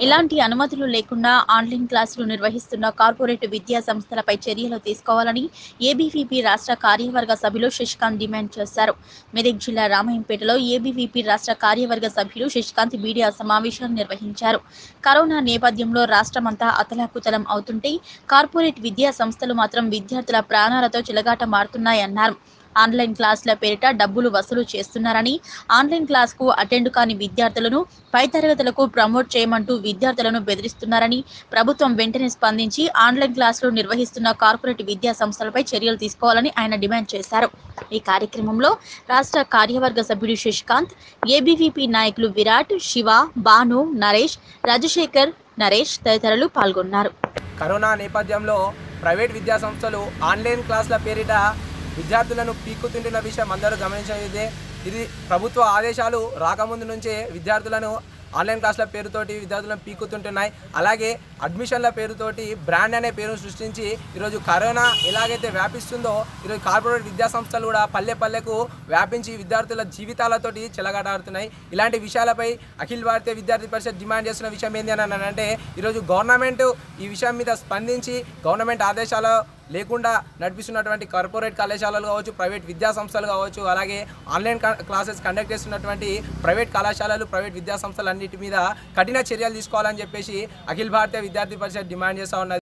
ఇలాంటి అనుమతులు లేకుండా ఆన్లైన్ క్లాసులు నిర్వహిస్తున్న కార్పొరేట్ విద్యా సంస్థలపై చర్యలు తీసుకోవాలని ఏబీవీపీ రాష్ట్ర కార్యవర్గ సభ్యులు శశికాంత్ డిమాండ్ చేశారు మెదక్ జిల్లా రామాయంపేటలో ఏబీవీపీ రాష్ట్ర కార్యవర్గ సభ్యులు శశికాంత్ మీడియా సమావేశం నిర్వహించారు కరోనా నేపథ్యంలో రాష్ట్రమంతా అతలాకుతలం అవుతుంటే కార్పొరేట్ విద్యా సంస్థలు మాత్రం విద్యార్థుల ప్రాణాలతో చిలగాట మారుతున్నాయన్నారు ఆన్లైన్ క్లాసుల పేరిట డబ్బులు వసూలు చేస్తున్నారని ఆన్లైన్ క్లాస్కు అటెండ్ కాని విద్యార్థులను పై తరగతులకు ప్రమోట్ చేయమంటూ విద్యార్థులను బెదిరిస్తున్నారని ప్రభుత్వం వెంటనే స్పందించి ఆన్లైన్ క్లాసులు నిర్వహిస్తున్న కార్పొరేట్ విద్యా సంస్థలపై చర్యలు తీసుకోవాలని ఆయన డిమాండ్ చేశారు ఈ కార్యక్రమంలో రాష్ట్ర కార్యవర్గ సభ్యుడు శశికాంత్ ఏబీవీపీ నాయకులు విరాట్ శివ భాను నరేష్ రాజశేఖర్ నరేష్ తదితరులు పాల్గొన్నారు కరోనా నేపథ్యంలో ప్రైవేట్ విద్యా సంస్థలు ఆన్లైన్ క్లాసుల పేరిట విద్యార్థులను పీక్కుతుంటున్న విషయం అందరూ గమనించేదే ఇది ప్రభుత్వ ఆదేశాలు రాకముందు నుంచే విద్యార్థులను ఆన్లైన్ క్లాసుల పేరుతోటి విద్యార్థులను పీక్కుతుంటున్నాయి అలాగే అడ్మిషన్ల పేరుతోటి బ్రాండ్ అనే పేరును సృష్టించి ఈరోజు కరోనా ఎలాగైతే వ్యాపిస్తుందో ఈరోజు కార్పొరేట్ విద్యా సంస్థలు కూడా పల్లె పల్లెకు వ్యాపించి విద్యార్థుల జీవితాలతోటి చెలగాటాడుతున్నాయి ఇలాంటి విషయాలపై అఖిల భారతీయ విద్యార్థి పరిషత్ డిమాండ్ చేస్తున్న విషయం ఏంటి అని అంటే ఈరోజు గవర్నమెంట్ ఈ విషయం మీద స్పందించి గవర్నమెంట్ ఆదేశాల లేకుండా నడిపిస్తున్నటువంటి కార్పొరేట్ కళాశాలలు కావచ్చు ప్రైవేట్ విద్యా సంస్థలు కావచ్చు అలాగే ఆన్లైన్ కా- క్లాసెస్ కండక్ట్ చేస్తున్నటువంటి ప్రైవేట్ కళాశాలలు ప్రైవేట్ విద్యా సంస్థలు అన్నిటి మీద కఠిన చర్యలు తీసుకోవాలని చెప్పేసి అఖిల భారతీయ విద్యార్థి పరిషత్ డిమాండ్ చేస్తూ ఉన్నది